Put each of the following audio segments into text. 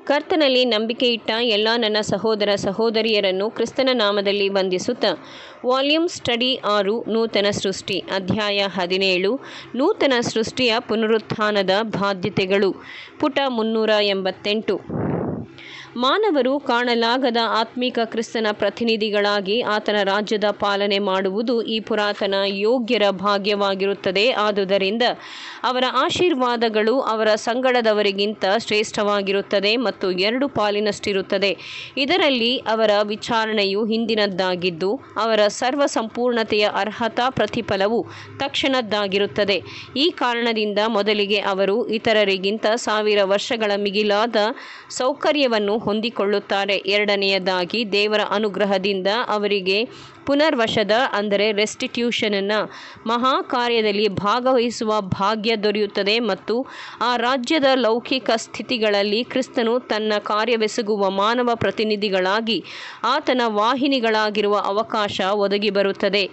ಕರ್ತನಲ್ಲಿ ನಂಬಿಕೆ ಇಟ್ಟ ಎಲ್ಲ ನನ್ನ ಸಹೋದರ ಸಹೋದರಿಯರನ್ನು ಕ್ರಿಸ್ತನ ನಾಮದಲ್ಲಿ ವಂದಿಸುತ್ತಾ ವಾಲ್ಯೂಮ್ ಸ್ಟಡಿ ಆರು ನೂತನ ಸೃಷ್ಟಿ ಅಧ್ಯಾಯ ಹದಿನೇಳು ನೂತನ ಸೃಷ್ಟಿಯ ಪುನರುತ್ಥಾನದ ಬಾಧ್ಯತೆಗಳು ಪುಟ ಮುನ್ನೂರ ಎಂಬತ್ತೆಂಟು ಮಾನವರು ಕಾಣಲಾಗದ ಆತ್ಮಿಕ ಕ್ರಿಸ್ತನ ಪ್ರತಿನಿಧಿಗಳಾಗಿ ಆತನ ರಾಜ್ಯದ ಪಾಲನೆ ಮಾಡುವುದು ಈ ಪುರಾತನ ಯೋಗ್ಯರ ಭಾಗ್ಯವಾಗಿರುತ್ತದೆ ಆದುದರಿಂದ ಅವರ ಆಶೀರ್ವಾದಗಳು ಅವರ ಸಂಗಡದವರಿಗಿಂತ ಶ್ರೇಷ್ಠವಾಗಿರುತ್ತದೆ ಮತ್ತು ಎರಡು ಪಾಲಿನಷ್ಟಿರುತ್ತದೆ ಇದರಲ್ಲಿ ಅವರ ವಿಚಾರಣೆಯು ಹಿಂದಿನದ್ದಾಗಿದ್ದು ಅವರ ಸರ್ವ ಸಂಪೂರ್ಣತೆಯ ಅರ್ಹತಾ ಪ್ರತಿಫಲವು ತಕ್ಷಣದ್ದಾಗಿರುತ್ತದೆ ಈ ಕಾರಣದಿಂದ ಮೊದಲಿಗೆ ಅವರು ಇತರರಿಗಿಂತ ಸಾವಿರ ವರ್ಷಗಳ ಮಿಗಿಲಾದ ಸೌಕರ್ಯವನ್ನು ಹೊಂದಿಕೊಳ್ಳುತ್ತಾರೆ ಎರಡನೆಯದಾಗಿ ದೇವರ ಅನುಗ್ರಹದಿಂದ ಅವರಿಗೆ ಪುನರ್ವಶದ ಅಂದರೆ ರೆಸ್ಟಿಟ್ಯೂಷನ್ನ ಮಹಾ ಕಾರ್ಯದಲ್ಲಿ ಭಾಗವಹಿಸುವ ಭಾಗ್ಯ ದೊರೆಯುತ್ತದೆ ಮತ್ತು ಆ ರಾಜ್ಯದ ಲೌಕಿಕ ಸ್ಥಿತಿಗಳಲ್ಲಿ ಕ್ರಿಸ್ತನು ತನ್ನ ಕಾರ್ಯವೆಸಗುವ ಮಾನವ ಪ್ರತಿನಿಧಿಗಳಾಗಿ ಆತನ ವಾಹಿನಿಗಳಾಗಿರುವ ಅವಕಾಶ ಒದಗಿ ಬರುತ್ತದೆ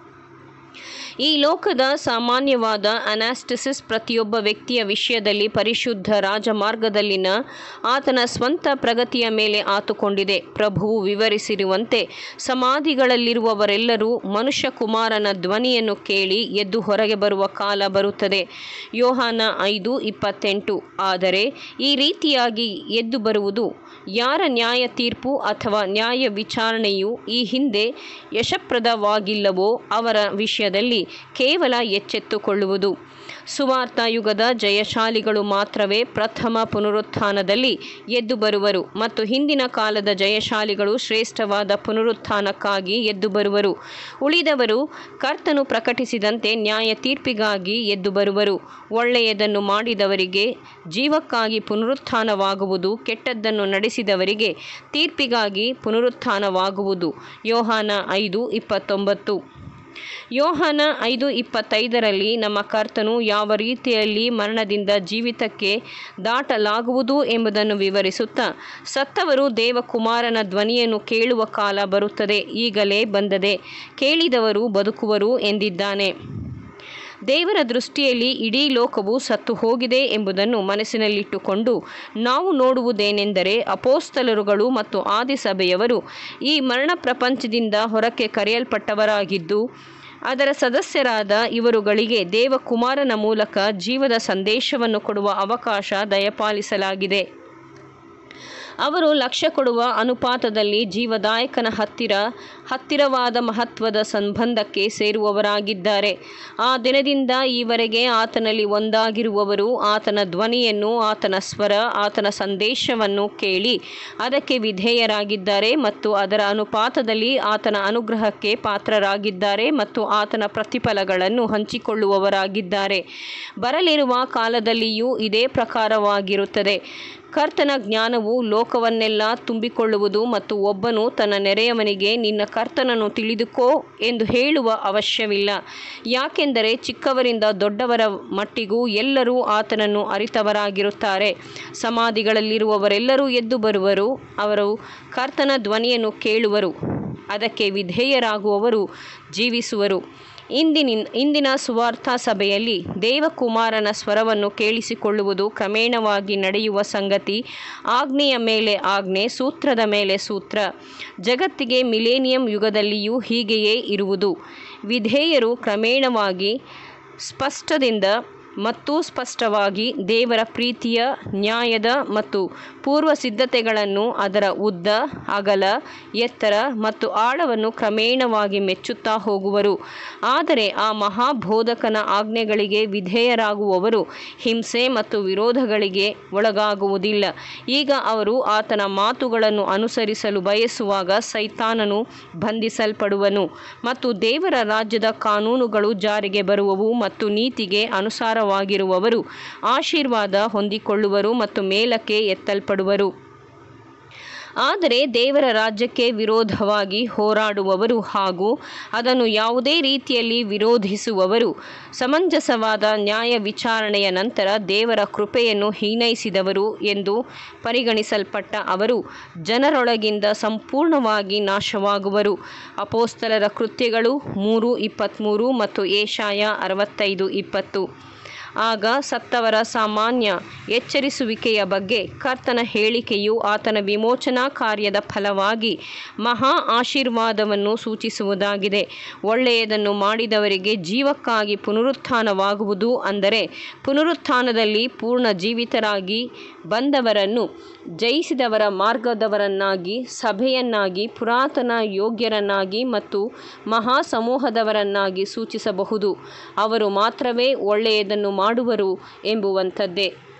ಈ ಲೋಕದ ಸಾಮಾನ್ಯವಾದ ಅನಾಸ್ಟಿಸಿಸ್ ಪ್ರತಿಯೊಬ್ಬ ವ್ಯಕ್ತಿಯ ವಿಷಯದಲ್ಲಿ ಪರಿಶುದ್ಧ ರಾಜಮಾರ್ಗದಲ್ಲಿನ ಆತನ ಸ್ವಂತ ಪ್ರಗತಿಯ ಮೇಲೆ ಆತುಕೊಂಡಿದೆ ಪ್ರಭುವು ವಿವರಿಸಿರುವಂತೆ ಸಮಾಧಿಗಳಲ್ಲಿರುವವರೆಲ್ಲರೂ ಮನುಷ್ಯ ಕುಮಾರನ ಧ್ವನಿಯನ್ನು ಕೇಳಿ ಎದ್ದು ಹೊರಗೆ ಬರುವ ಕಾಲ ಬರುತ್ತದೆ ಯೋಹಾನ ಐದು ಇಪ್ಪತ್ತೆಂಟು ಆದರೆ ಈ ರೀತಿಯಾಗಿ ಎದ್ದು ಬರುವುದು ಯಾರ ನ್ಯಾಯ ತೀರ್ಪು ಅಥವಾ ನ್ಯಾಯ ವಿಚಾರಣೆಯು ಈ ಹಿಂದೆ ಯಶಪ್ರದವಾಗಿಲ್ಲವೋ ಅವರ ವಿಷಯದಲ್ಲಿ ಕೇವಲ ಎಚ್ಚೆತ್ತುಕೊಳ್ಳುವುದು ಸುವಾರ್ಥ ಯುಗದ ಜಯಶಾಲಿಗಳು ಮಾತ್ರವೇ ಪ್ರಥಮ ಪುನರುತ್ಥಾನದಲ್ಲಿ ಎದ್ದು ಬರುವರು ಮತ್ತು ಹಿಂದಿನ ಕಾಲದ ಜಯಶಾಲಿಗಳು ಶ್ರೇಷ್ಠವಾದ ಪುನರುತ್ಥಾನಕ್ಕಾಗಿ ಎದ್ದು ಬರುವರು ಉಳಿದವರು ಕರ್ತನು ಪ್ರಕಟಿಸಿದಂತೆ ನ್ಯಾಯ ತೀರ್ಪಿಗಾಗಿ ಎದ್ದು ಬರುವರು ಒಳ್ಳೆಯದನ್ನು ಮಾಡಿದವರಿಗೆ ಜೀವಕ್ಕಾಗಿ ಪುನರುತ್ಥಾನವಾಗುವುದು ಕೆಟ್ಟದ್ದನ್ನು ನಡೆಸಿದವರಿಗೆ ತೀರ್ಪಿಗಾಗಿ ಪುನರುತ್ಥಾನವಾಗುವುದು ಯೋಹಾನ ಐದು ಇಪ್ಪತ್ತೊಂಬತ್ತು ಯೋಹಾನ ಐದು ಇಪ್ಪತ್ತೈದರಲ್ಲಿ ನಮ್ಮ ಕರ್ತನು ಯಾವ ರೀತಿಯಲ್ಲಿ ಮರಣದಿಂದ ಜೀವಿತಕ್ಕೆ ದಾಟಲಾಗುವುದು ಎಂಬುದನ್ನು ವಿವರಿಸುತ್ತಾ ಸತ್ತವರು ದೇವಕುಮಾರನ ಧ್ವನಿಯನ್ನು ಕೇಳುವ ಕಾಲ ಬರುತ್ತದೆ ಈಗಲೇ ಬಂದದೆ ಕೇಳಿದವರು ಬದುಕುವರು ಎಂದಿದ್ದಾನೆ ದೇವರ ದೃಷ್ಟಿಯಲ್ಲಿ ಇಡೀ ಲೋಕವು ಸತ್ತು ಹೋಗಿದೆ ಎಂಬುದನ್ನು ಮನಸ್ಸಿನಲ್ಲಿಟ್ಟುಕೊಂಡು ನಾವು ನೋಡುವುದೇನೆಂದರೆ ಅಪೋಸ್ತಲರುಗಳು ಮತ್ತು ಆದಿಸಭೆಯವರು ಈ ಮರಣ ಪ್ರಪಂಚದಿಂದ ಹೊರಕ್ಕೆ ಕರೆಯಲ್ಪಟ್ಟವರಾಗಿದ್ದು ಅದರ ಸದಸ್ಯರಾದ ಇವರುಗಳಿಗೆ ದೇವಕುಮಾರನ ಮೂಲಕ ಜೀವದ ಸಂದೇಶವನ್ನು ಕೊಡುವ ಅವಕಾಶ ದಯಪಾಲಿಸಲಾಗಿದೆ ಅವರು ಲಕ್ಷ್ಯ ಕೊಡುವ ಅನುಪಾತದಲ್ಲಿ ಜೀವದಾಯಕನ ಹತ್ತಿರ ಹತ್ತಿರವಾದ ಮಹತ್ವದ ಸಂಬಂಧಕ್ಕೆ ಸೇರುವವರಾಗಿದ್ದಾರೆ ಆ ದಿನದಿಂದ ಈವರೆಗೆ ಆತನಲ್ಲಿ ಒಂದಾಗಿರುವವರು ಆತನ ಧ್ವನಿಯನ್ನು ಆತನ ಸ್ವರ ಆತನ ಸಂದೇಶವನ್ನು ಕೇಳಿ ಅದಕ್ಕೆ ವಿಧೇಯರಾಗಿದ್ದಾರೆ ಮತ್ತು ಅದರ ಅನುಪಾತದಲ್ಲಿ ಆತನ ಅನುಗ್ರಹಕ್ಕೆ ಪಾತ್ರರಾಗಿದ್ದಾರೆ ಮತ್ತು ಆತನ ಪ್ರತಿಫಲಗಳನ್ನು ಹಂಚಿಕೊಳ್ಳುವವರಾಗಿದ್ದಾರೆ ಬರಲಿರುವ ಕಾಲದಲ್ಲಿಯೂ ಇದೇ ಪ್ರಕಾರವಾಗಿರುತ್ತದೆ ಕರ್ತನ ಜ್ಞಾನವು ಲೋಕವನ್ನೆಲ್ಲ ತುಂಬಿಕೊಳ್ಳುವುದು ಮತ್ತು ಒಬ್ಬನು ತನ್ನ ನೆರೆಯವನಿಗೆ ನಿನ್ನ ಕರ್ತನನ್ನು ತಿಳಿದುಕೋ ಎಂದು ಹೇಳುವ ಅವಶ್ಯವಿಲ್ಲ ಯಾಕೆಂದರೆ ಚಿಕ್ಕವರಿಂದ ದೊಡ್ಡವರ ಮಟ್ಟಿಗೂ ಎಲ್ಲರೂ ಆತನನ್ನು ಅರಿತವರಾಗಿರುತ್ತಾರೆ ಸಮಾಧಿಗಳಲ್ಲಿರುವವರೆಲ್ಲರೂ ಎದ್ದು ಬರುವರು ಅವರು ಕರ್ತನ ಧ್ವನಿಯನ್ನು ಕೇಳುವರು ಅದಕ್ಕೆ ವಿಧೇಯರಾಗುವವರು ಜೀವಿಸುವರು ಇಂದಿನ ಇಂದಿನ ಸುವಾರ್ಥ ಸಭೆಯಲ್ಲಿ ದೇವಕುಮಾರನ ಸ್ವರವನ್ನು ಕೇಳಿಸಿಕೊಳ್ಳುವುದು ಕ್ರಮೇಣವಾಗಿ ನಡೆಯುವ ಸಂಗತಿ ಆಜ್ಞೆಯ ಮೇಲೆ ಆಜ್ಞೆ ಸೂತ್ರದ ಮೇಲೆ ಸೂತ್ರ ಜಗತ್ತಿಗೆ ಮಿಲೇನಿಯಂ ಯುಗದಲ್ಲಿಯೂ ಹೀಗೆಯೇ ಇರುವುದು ವಿಧೇಯರು ಕ್ರಮೇಣವಾಗಿ ಸ್ಪಷ್ಟದಿಂದ ಮತ್ತು ಸ್ಪಷ್ಟವಾಗಿ ದೇವರ ಪ್ರೀತಿಯ ನ್ಯಾಯದ ಮತ್ತು ಪೂರ್ವ ಸಿದ್ಧತೆಗಳನ್ನು ಅದರ ಉದ್ದ ಅಗಲ ಎತ್ತರ ಮತ್ತು ಆಳವನ್ನು ಕ್ರಮೇಣವಾಗಿ ಮೆಚ್ಚುತ್ತಾ ಹೋಗುವರು ಆದರೆ ಆ ಮಹಾಬೋಧಕನ ಆಜ್ಞೆಗಳಿಗೆ ವಿಧೇಯರಾಗುವವರು ಹಿಂಸೆ ಮತ್ತು ವಿರೋಧಗಳಿಗೆ ಒಳಗಾಗುವುದಿಲ್ಲ ಈಗ ಅವರು ಆತನ ಮಾತುಗಳನ್ನು ಅನುಸರಿಸಲು ಬಯಸುವಾಗ ಸೈತಾನನು ಬಂಧಿಸಲ್ಪಡುವನು ಮತ್ತು ದೇವರ ರಾಜ್ಯದ ಕಾನೂನುಗಳು ಜಾರಿಗೆ ಬರುವವು ಮತ್ತು ನೀತಿಗೆ ಅನುಸಾರ ವಾಗಿರುವವರು ಆಶೀರ್ವಾದ ಹೊಂದಿಕೊಳ್ಳುವರು ಮತ್ತು ಮೇಲಕ್ಕೆ ಎತ್ತಲ್ಪಡುವರು ಆದರೆ ದೇವರ ರಾಜ್ಯಕ್ಕೆ ವಿರೋಧವಾಗಿ ಹೋರಾಡುವವರು ಹಾಗೂ ಅದನ್ನು ಯಾವುದೇ ರೀತಿಯಲ್ಲಿ ವಿರೋಧಿಸುವವರು ಸಮಂಜಸವಾದ ನ್ಯಾಯ ವಿಚಾರಣೆಯ ನಂತರ ದೇವರ ಕೃಪೆಯನ್ನು ಹೀನೈಸಿದವರು ಎಂದು ಪರಿಗಣಿಸಲ್ಪಟ್ಟ ಅವರು ಜನರೊಳಗಿಂದ ಸಂಪೂರ್ಣವಾಗಿ ನಾಶವಾಗುವರು ಅಪೋಸ್ತಲರ ಕೃತ್ಯಗಳು ಮೂರು ಇಪ್ಪತ್ತ್ಮೂರು ಮತ್ತು ಏಷಾಯ ಅರವತ್ತೈದು ಇಪ್ಪತ್ತು ಆಗ ಸತ್ತವರ ಸಾಮಾನ್ಯ ಎಚ್ಚರಿಸುವಿಕೆಯ ಬಗ್ಗೆ ಕರ್ತನ ಹೇಳಿಕೆಯು ಆತನ ವಿಮೋಚನಾ ಕಾರ್ಯದ ಫಲವಾಗಿ ಮಹಾ ಆಶೀರ್ವಾದವನ್ನು ಸೂಚಿಸುವುದಾಗಿದೆ ಒಳ್ಳೆಯದನ್ನು ಮಾಡಿದವರಿಗೆ ಜೀವಕ್ಕಾಗಿ ಪುನರುತ್ಥಾನವಾಗುವುದು ಅಂದರೆ ಪುನರುತ್ಥಾನದಲ್ಲಿ ಪೂರ್ಣ ಜೀವಿತರಾಗಿ ಬಂದವರನ್ನು ಜಯಿಸಿದವರ ಮಾರ್ಗದವರನ್ನಾಗಿ ಸಭೆಯನ್ನಾಗಿ ಪುರಾತನ ಯೋಗ್ಯರನ್ನಾಗಿ ಮತ್ತು ಮಹಾ ಸಮೂಹದವರನ್ನಾಗಿ ಸೂಚಿಸಬಹುದು ಅವರು ಮಾತ್ರವೇ ಒಳ್ಳೆಯದನ್ನು ಮಾಡುವರು ಎಂಬುವಂಥದ್ದೇ